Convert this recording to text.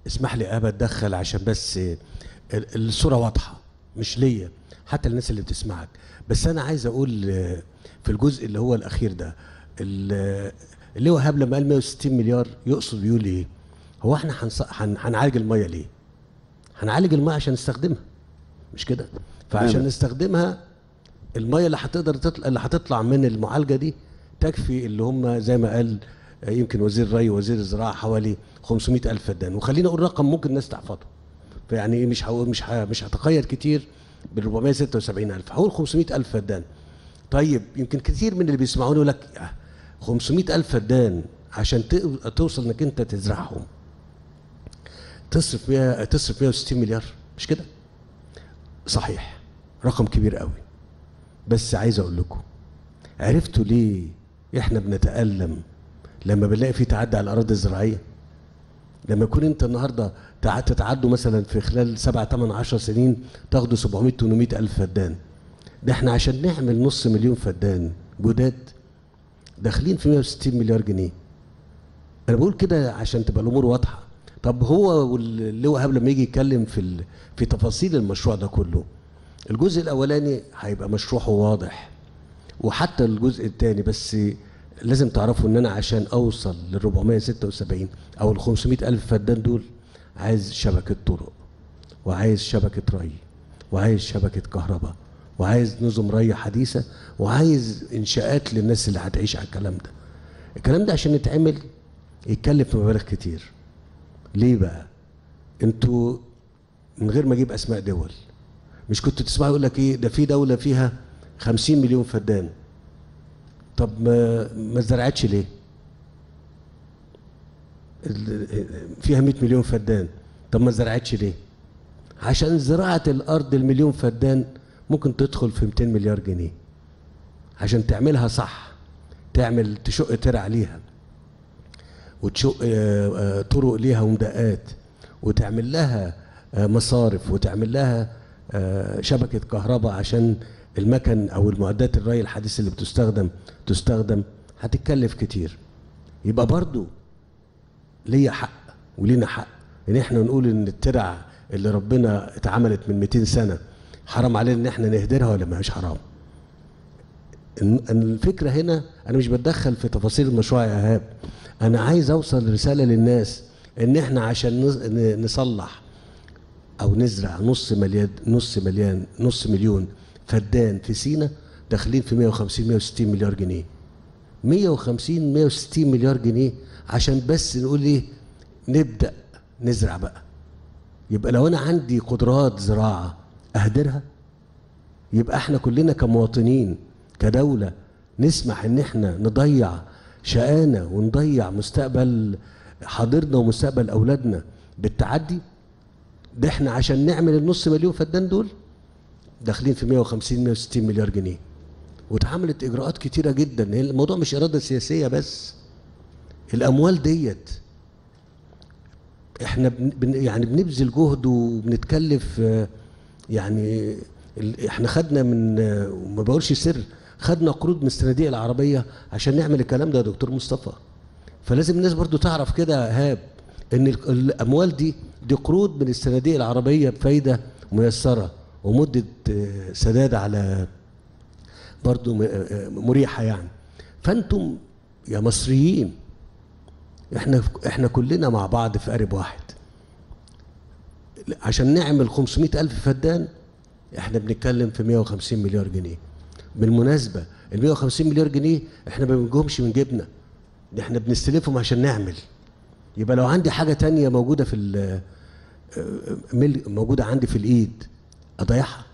اسمح لي ابا اتدخل عشان بس ال- الصوره واضحه مش ليا حتى الناس اللي بتسمعك بس انا عايز اقول آه، في الجزء اللي هو الاخير ده ال- اللي هو هاب لما قال 160 مليار يقصد بيقول ايه هو احنا هنص- هن- هنعالج الميه ليه هنعالج الميه عشان نستخدمها مش كده فعشان تمام. نستخدمها الميه اللي هتقدر تطلع اللي هتطلع من المعالجه دي تكفي اللي هم زي ما قال آه، يمكن وزير الري ووزير الزراعه حوالي 500 الف فدان وخلينا اقول رقم ممكن الناس تحفظه فيعني إيه مش هقول مش ه- مش هتقيد كتير بال 476 الف هقول 500 الف فدان طيب يمكن كتير من اللي بيسمعوني يقول لك آه، 500 الف فدان عشان ت- توصل انك انت تزرعهم تصرف 100 تصرف 160 مليار مش كده صحيح رقم كبير قوي بس عايز اقول لكم عرفتوا ليه احنا بنتألم لما بنلاقي في تعدي على الاراضي الزراعيه لما يكون انت النهارده تع- تتعدوا مثلا في خلال 7 8 10 سنين تاخدوا 700 800 الف فدان ده احنا عشان نعمل نص مليون فدان جداد داخلين في 160 مليار جنيه انا بقول كده عشان تبقى الامور واضحه طب هو واللي وهاب لما يجي يتكلم في ال... في تفاصيل المشروع ده كله الجزء الاولاني هيبقى مشروعه واضح وحتى الجزء الثاني بس لازم تعرفوا ان انا عشان اوصل لل 476 او ال 500 الف فدان دول عايز شبكه طرق وعايز شبكه ري وعايز شبكه كهرباء وعايز نظم ري حديثه وعايز انشاءات للناس اللي هتعيش على الكلام ده الكلام ده عشان يتعمل يتكلف مبالغ كتير ليه بقى انتوا من غير ما اجيب اسماء دول مش كنتوا تسمعوا يقول لك ايه ده في دوله فيها 50 مليون فدان طب ما ما زرعتش ليه ال- فيها 100 مليون فدان طب ما زرعتش ليه عشان زراعة الأرض المليون فدان ممكن تدخل في 200 مليار جنيه عشان تعملها صح تعمل تشق ترع ليها وتشق آه، آه، طرق ليها ومدقات وتعمل لها آه، مصارف وتعمل لها آه، شبكة كهرباء عشان المكن أو المعدات الري الحديثة اللي بتستخدم تستخدم هتتكلف كتير يبقى برضو ليا حق ولينا حق ان احنا نقول ان الترع اللي ربنا اتعملت من 200 سنه حرام علينا ان احنا نهدرها ولا ما هيش حرام إن- إن الفكره هنا انا مش بتدخل في تفاصيل المشروع يا ايهاب انا عايز اوصل رساله للناس ان احنا عشان نص- ن- نصلح او نزرع نص مليون نص مليون نص مليون فدان في سينا داخلين في 150 160 مليار جنيه 150 160 مليار جنيه عشان بس نقول ايه نبدا نزرع بقى يبقى لو انا عندي قدرات زراعه اهدرها يبقى احنا كلنا كمواطنين كدوله نسمح ان احنا نضيع شقانا ونضيع مستقبل حاضرنا ومستقبل اولادنا بالتعدي ده احنا عشان نعمل النص مليون فدان دول داخلين في 150 160 مليار جنيه واتعملت اجراءات كتيره جدا هي الموضوع مش اراده سياسيه بس الاموال ديت احنا بن بن- يعني بنبذل جهد وبنتكلف آه، يعني ال- احنا خدنا من آه، وما بقولش سر خدنا قروض من الصناديق العربيه عشان نعمل الكلام ده يا دكتور مصطفى فلازم الناس برضو تعرف كده يا ايهاب ان ال- الاموال دي دي قروض من الصناديق العربيه بفايده ميسره ومده آه، سداد على برضو م- آه، مريحه يعني فانتم يا مصريين احنا احنا كلنا مع بعض في قارب واحد عشان نعمل 500 ألف فدان احنا بنتكلم في 150 مليار جنيه بالمناسبة ال 150 مليار جنيه احنا ما بنجيبهمش من جيبنا ده احنا بنستلفهم عشان نعمل يبقى لو عندي حاجة تانية موجودة في ال- مل- موجودة عندي في الإيد أضيعها